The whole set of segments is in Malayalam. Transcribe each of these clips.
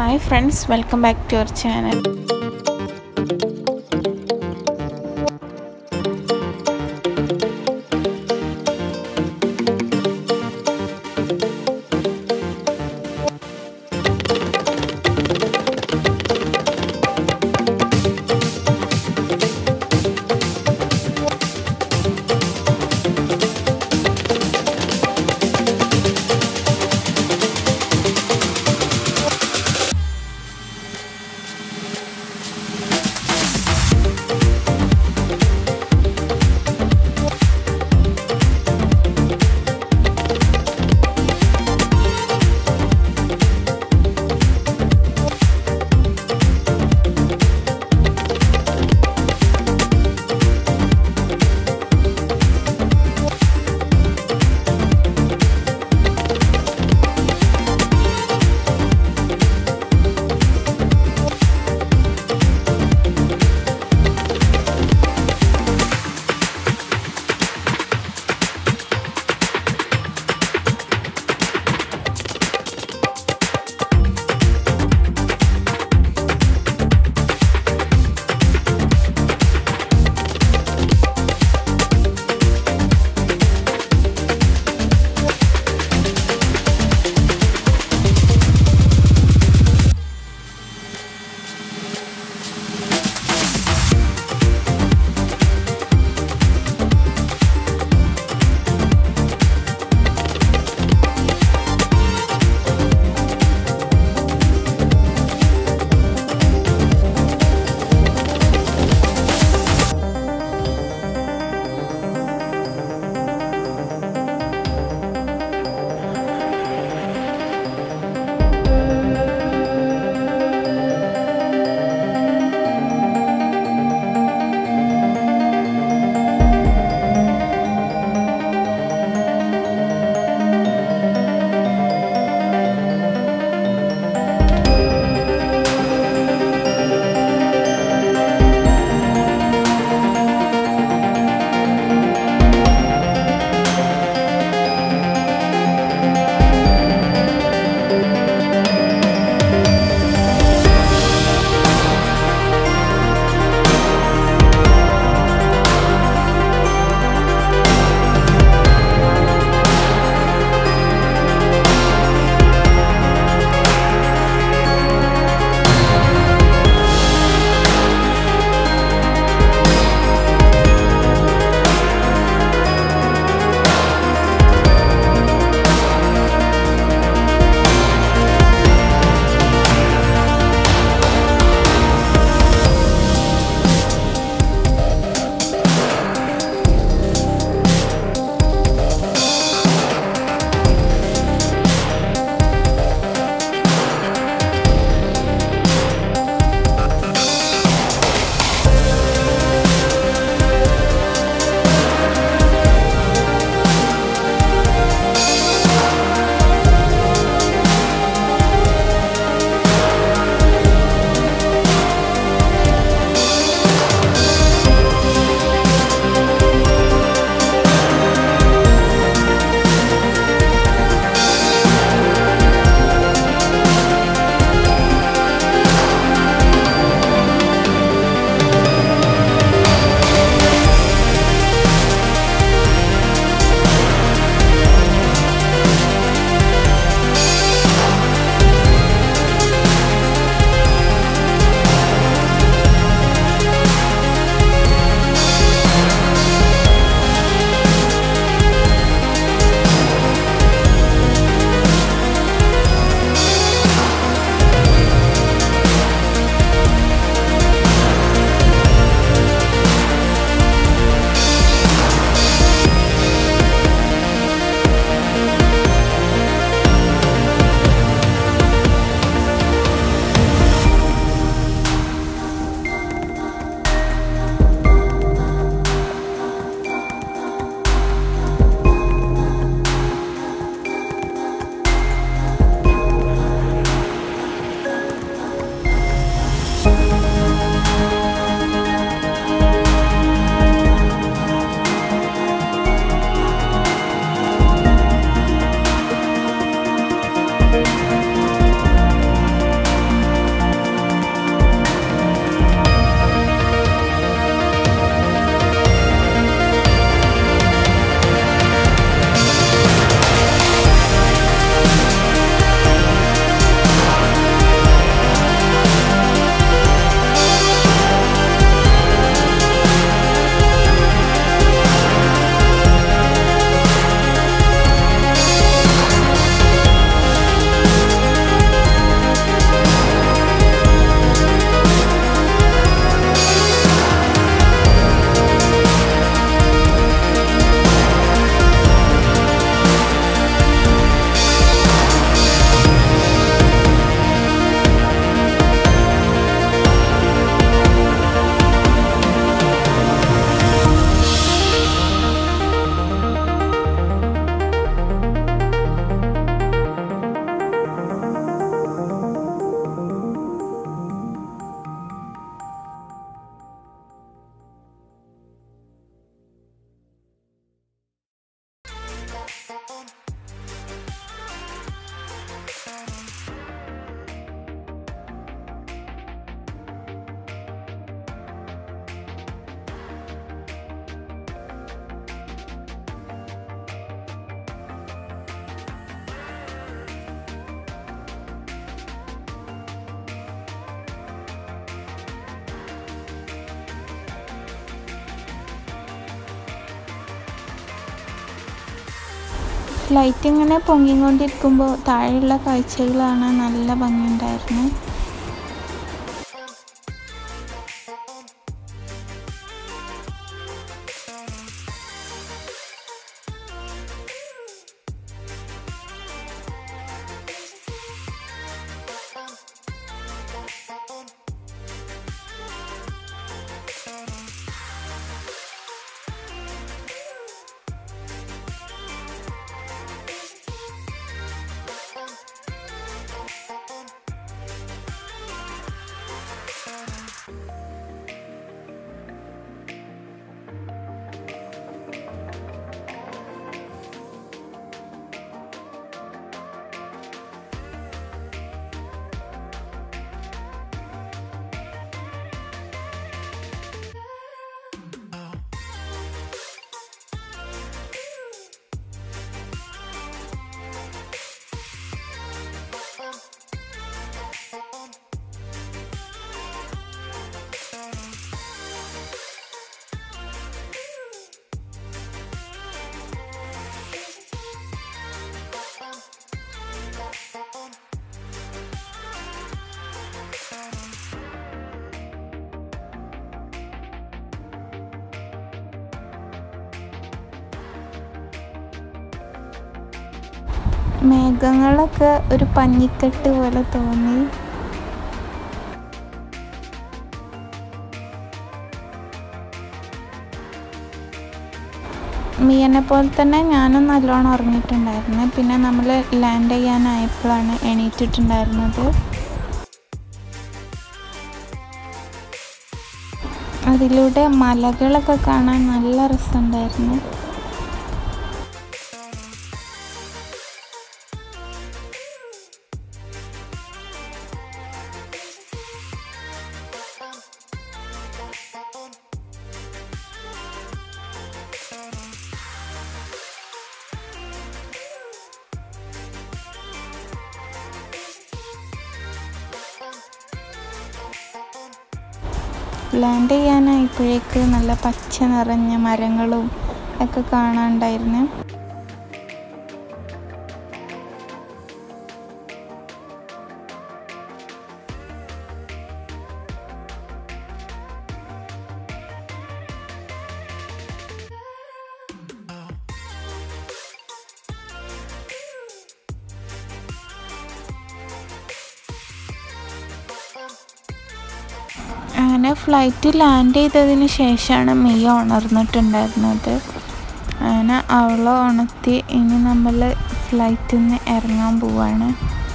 hi friends welcome back to our channel flight ഇങ്ങനെ പൊങ്ങിക്കൊണ്ടിരിക്കുമ്പോൾ താഴെയുള്ള കാഴ്ചകളാണ് നല്ല ഭംഗിയുണ്ടായിരുന്നു മേഘങ്ങളൊക്കെ ഒരു പഞ്ഞിക്കെട്ട് പോലെ തോന്നി മിയനെ പോലെ തന്നെ ഞാനും നല്ലോണം ഉറങ്ങിയിട്ടുണ്ടായിരുന്നു പിന്നെ നമ്മൾ ലാൻഡ് ചെയ്യാനായപ്പോഴാണ് എണീറ്റിട്ടുണ്ടായിരുന്നത് അതിലൂടെ മലകളൊക്കെ കാണാൻ നല്ല രസമുണ്ടായിരുന്നു ലാൻഡ് ചെയ്യാനായപ്പോഴേക്ക് നല്ല പച്ച നിറഞ്ഞ മരങ്ങളും ഒക്കെ കാണാണ്ടായിരുന്നു അങ്ങനെ ഫ്ലൈറ്റ് ലാൻഡ് ചെയ്തതിന് ശേഷമാണ് മിയ ഉണർന്നിട്ടുണ്ടായിരുന്നത് അങ്ങനെ അവളെ ഉണർത്തി ഇനി നമ്മൾ ഫ്ലൈറ്റിൽ നിന്ന് ഇറങ്ങാൻ പോവാണ്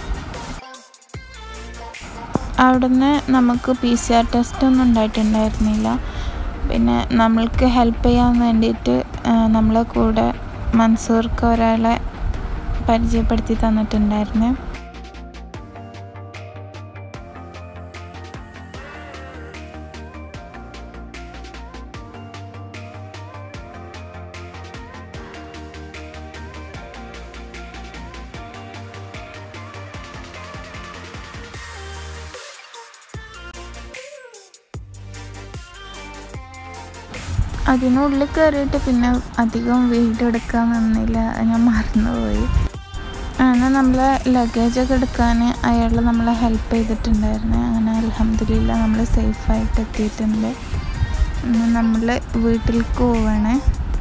അവിടുന്ന് നമുക്ക് പി സി ആർ ടെസ്റ്റ് ഒന്നും ഉണ്ടായിട്ടുണ്ടായിരുന്നില്ല പിന്നെ നമ്മൾക്ക് ഹെൽപ്പ് ചെയ്യാൻ വേണ്ടിയിട്ട് നമ്മളെ കൂടെ മൻസൂർക്ക് ഒരാളെ പരിചയപ്പെടുത്തി തന്നിട്ടുണ്ടായിരുന്നു അതിനുള്ളിൽ കയറിയിട്ട് പിന്നെ അധികം വീഡിയോ എടുക്കാൻ നിന്നില്ല ഞാൻ മറന്നുപോയി അങ്ങനെ നമ്മളെ ലഗേജൊക്കെ എടുക്കാൻ അയാൾ നമ്മളെ ഹെൽപ്പ് ചെയ്തിട്ടുണ്ടായിരുന്നു അങ്ങനെ അലഹമില്ല നമ്മൾ സേഫായിട്ട് എത്തിയിട്ടുണ്ട് നമ്മൾ വീട്ടിലേക്ക് പോവാണ്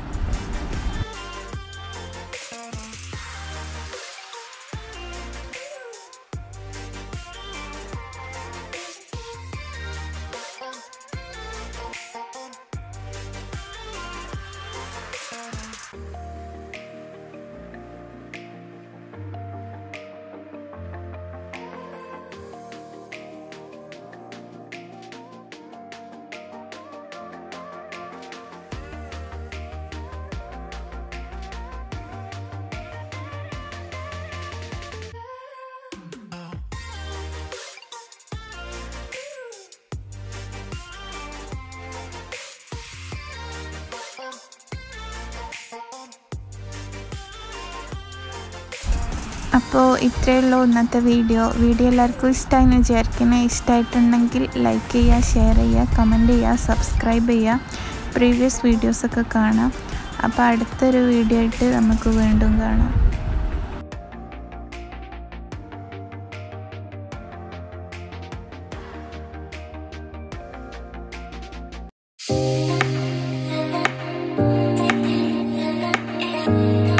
അപ്പോൾ ഇത്രയേ ഉള്ളൂ ഇന്നത്തെ വീഡിയോ വീഡിയോ എല്ലാവർക്കും ഇഷ്ടമായി എന്ന് വിചാരിക്കുന്നത് ഇഷ്ടമായിട്ടുണ്ടെങ്കിൽ ലൈക്ക് ചെയ്യുക ഷെയർ ചെയ്യുക കമൻറ്റ് ചെയ്യുക സബ്സ്ക്രൈബ് ചെയ്യുക പ്രീവിയസ് വീഡിയോസൊക്കെ കാണാം അപ്പോൾ അടുത്തൊരു വീഡിയോ ആയിട്ട് നമുക്ക് വീണ്ടും കാണാം ആ